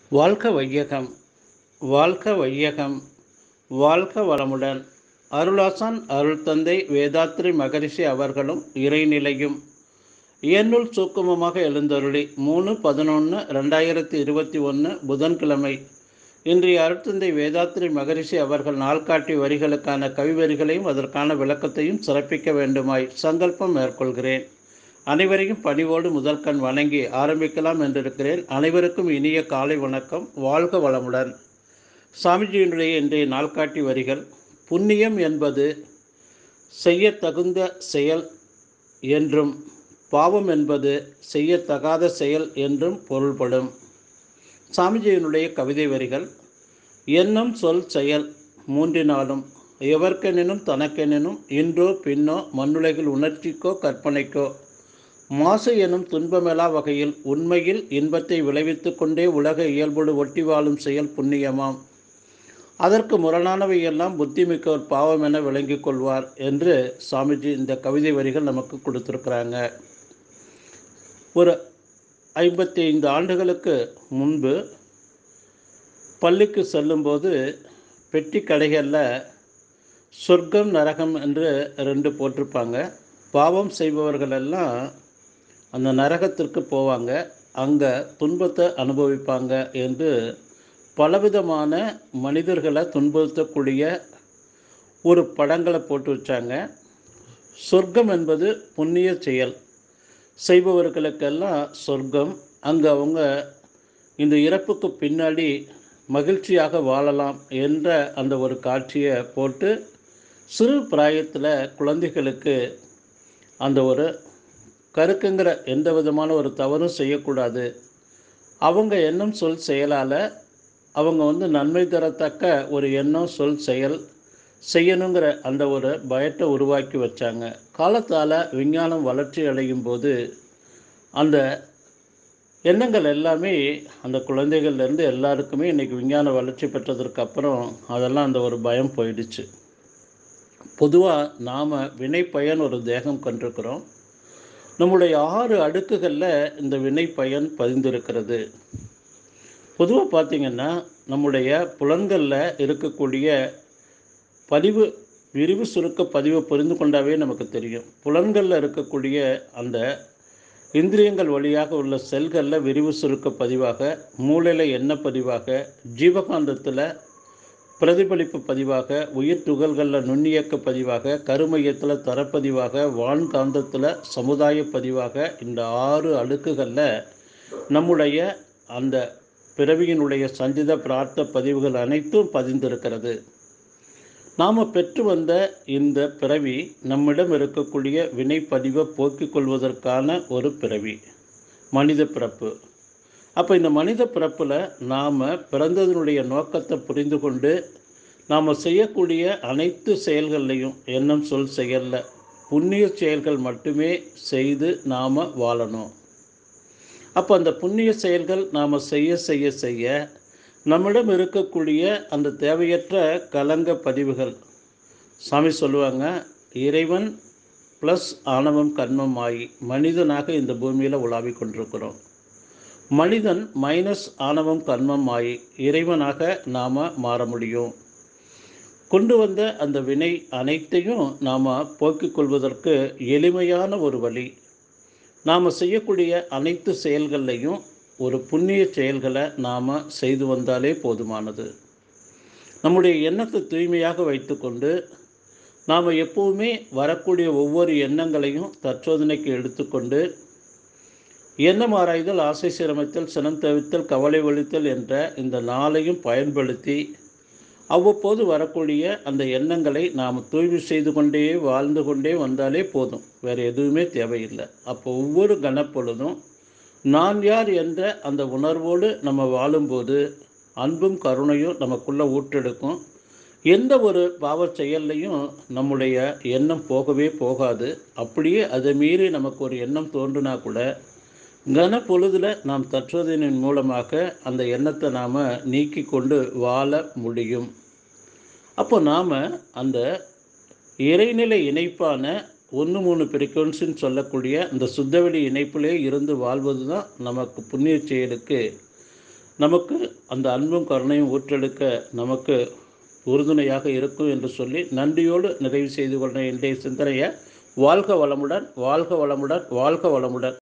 வாழ்க வையகம் வாழ்க வையகம் வாழ்க வளமுடன் அருளாசான் அருள் தந்தை வேதாத்ரி மகரிஷி அவர்களும் இறைநிலையும் இயன்னுள் சூக்குமமாக எழுந்தருளி மூணு பதினொன்று ரெண்டாயிரத்தி இருபத்தி ஒன்று புதன்கிழமை இன்றைய அருட்தந்தை வேதாத்ரி மகரிஷி அவர்கள் நாள்காட்டி வரிகளுக்கான கவிவரிகளையும் அதற்கான விளக்கத்தையும் சிறப்பிக்க வேண்டுமாய் சங்கல்பம் மேற்கொள்கிறேன் அனைவரையும் பணிவோடு முதல் கண் வணங்கி ஆரம்பிக்கலாம் என்றிருக்கிறேன் அனைவருக்கும் இனிய காலை வணக்கம் வாழ்க வளமுடன் சாமிஜியினுடைய இன்றைய நாள்காட்டி வரிகள் புண்ணியம் என்பது செய்யத்தகுந்த செயல் என்றும் பாவம் என்பது செய்யத்தகாத செயல் என்றும் பொருள்படும் சாமிஜியினுடைய கவிதை வரிகள் எண்ணம் சொல் செயல் மூன்றினாலும் எவர்க்கெனினும் தனக்கெனினும் இன்றோ பின்னோ மண்ணுலகில் உணர்ச்சிக்கோ கற்பனைக்கோ மாசு எனும் துன்பமெலா வகையில் உண்மையில் இன்பத்தை விளைவித்து கொண்டே உலக இயல்போடு ஒட்டி வாழும் செயல் புண்ணியமாம் அதற்கு முரணானவை எல்லாம் புத்திமிக்கோர் பாவம் என விளங்கிக் கொள்வார் என்று சாமிஜி இந்த கவிதை வரிகள் நமக்கு கொடுத்துருக்குறாங்க ஒரு ஐம்பத்தி ஐந்து ஆண்டுகளுக்கு முன்பு பள்ளிக்கு செல்லும்போது பெட்டி கடைகளில் சொர்க்கம் நரகம் என்று ரெண்டு போட்டிருப்பாங்க பாவம் செய்பவர்களெல்லாம் அந்த நரகத்திற்கு போவாங்க அங்கே துன்பத்தை அனுபவிப்பாங்க என்று பலவிதமான மனிதர்களை துன்புறுத்தக்கூடிய ஒரு படங்களை போட்டு வச்சாங்க சொர்க்கம் என்பது புண்ணிய செயல் செய்பவர்களுக்கெல்லாம் சொர்க்கம் அங்கே அவங்க இந்த இறப்புக்கு பின்னாடி மகிழ்ச்சியாக வாழலாம் என்ற அந்த ஒரு காட்சியை போட்டு சிறு பிராயத்தில் குழந்தைகளுக்கு அந்த ஒரு கருக்குங்கிற எந்த விதமான ஒரு தவறும் செய்யக்கூடாது அவங்க எண்ணம் சொல் செயலால் அவங்க வந்து நன்மை தரத்தக்க ஒரு எண்ணம் சொல் செயல் செய்யணுங்கிற அந்த ஒரு பயத்தை உருவாக்கி வச்சாங்க காலத்தால் விஞ்ஞானம் வளர்ச்சி அடையும் போது அந்த எண்ணங்கள் எல்லாமே அந்த குழந்தைகள்லேருந்து எல்லாருக்குமே இன்றைக்கி விஞ்ஞான வளர்ச்சி பெற்றதற்கு அப்புறம் அதெல்லாம் அந்த ஒரு பயம் போயிடுச்சு பொதுவாக நாம் வினை பயன் ஒரு தேகம் கண்டிருக்கிறோம் நம்முடைய ஆறு அடுக்குகளில் இந்த வினை பயன் பதிந்திருக்கிறது பொதுவாக பார்த்திங்கன்னா நம்முடைய புலன்களில் இருக்கக்கூடிய பதிவு விரிவு சுருக்க பதிவை புரிந்து கொண்டாவே நமக்கு தெரியும் புலன்களில் இருக்கக்கூடிய அந்த இந்திரியங்கள் வழியாக உள்ள செல்களில் விரிவு சுருக்க பதிவாக மூளையில் எண்ண பதிவாக ஜீவகாந்தத்தில் பிரதிபலிப்பு பதிவாக உயிர் துகள்களில் நுண்ணியக்க பதிவாக கருமையத்தில் தரப்பதிவாக வான்காந்தத்தில் சமுதாய பதிவாக இந்த ஆறு அடுக்குகளில் நம்முடைய அந்த பிறவியினுடைய சஞ்சித பிரார்த்த பதிவுகள் அனைத்தும் பதிந்திருக்கிறது நாம் பெற்று வந்த இந்த பிறவி நம்மிடம் இருக்கக்கூடிய வினைப்பதிவை போக்கிக் கொள்வதற்கான ஒரு பிறவி மனித பிறப்பு அப்போ இந்த மனித பிறப்பில் நாம் பிறந்ததனுடைய நோக்கத்தை புரிந்து கொண்டு நாம் செய்யக்கூடிய அனைத்து செயல்கள்லையும் எண்ணம் சொல் செயலில் புண்ணிய செயல்கள் மட்டுமே செய்து நாம் வாழணும் அப்போ அந்த புண்ணிய செயல்கள் நாம் செய்ய செய்ய செய்ய நம்மிடம் இருக்கக்கூடிய அந்த தேவையற்ற கலங்க பதிவுகள் சாமி சொல்லுவாங்க இறைவன் ப்ளஸ் ஆணவம் கர்மம் ஆகி மனிதனாக இந்த பூமியில் உலாவி கொண்டிருக்கிறோம் மனிதன் மைனஸ் ஆணவம் கர்மம் ஆகி இறைவனாக நாம் மாற முடியும் கொண்டு வந்த அந்த வினை அனைத்தையும் நாம் போக்கிக் கொள்வதற்கு எளிமையான ஒரு வழி நாம் செய்யக்கூடிய அனைத்து செயல்கள்லையும் ஒரு புண்ணிய செயல்களை நாம் செய்து வந்தாலே போதுமானது நம்முடைய எண்ணத்தை தூய்மையாக வைத்துக்கொண்டு நாம் எப்போவுமே வரக்கூடிய ஒவ்வொரு எண்ணங்களையும் தற்சோதனைக்கு எடுத்துக்கொண்டு எண்ணம் ஆராய்தல் ஆசை சிரமத்தில் சினம் தவித்தல் கவலை ஒழித்தல் என்ற இந்த நாளையும் பயன்படுத்தி அவ்வப்போது வரக்கூடிய அந்த எண்ணங்களை நாம் தூய்மை செய்து கொண்டே வாழ்ந்து கொண்டே வந்தாலே போதும் வேறு எதுவுமே தேவையில்லை அப்போ ஒவ்வொரு கணப்பொழுதும் நான் யார் என்ற அந்த உணர்வோடு நம்ம வாழும்போது அன்பும் கருணையும் நமக்குள்ளே ஊற்றெடுக்கும் எந்த ஒரு பாவ செயல்லையும் நம்முடைய எண்ணம் போகவே போகாது அப்படியே அதை மீறி நமக்கு ஒரு எண்ணம் தோன்றுனா கூட கன பொழுதில் நாம் தற்றுவதனின் மூலமாக அந்த எண்ணத்தை நாம் நீக்கி கொண்டு வாழ முடியும் அப்போ நாம் அந்த இறைநிலை இணைப்பான ஒன்று மூணு ஃப்ரீக்வன்சின்னு சொல்லக்கூடிய அந்த சுத்தவெளி இணைப்பிலே இருந்து வாழ்வது தான் நமக்கு புண்ணிய செயலுக்கு நமக்கு அந்த அன்பும் கருணையும் ஊற்றெடுக்க நமக்கு உறுதுணையாக இருக்கும் என்று சொல்லி நன்றியோடு நிறைவு செய்து கொண்ட இன்றைய சிந்தனையை வாழ்க வளமுடன் வாழ்க வளமுடன் வாழ்க வளமுடன்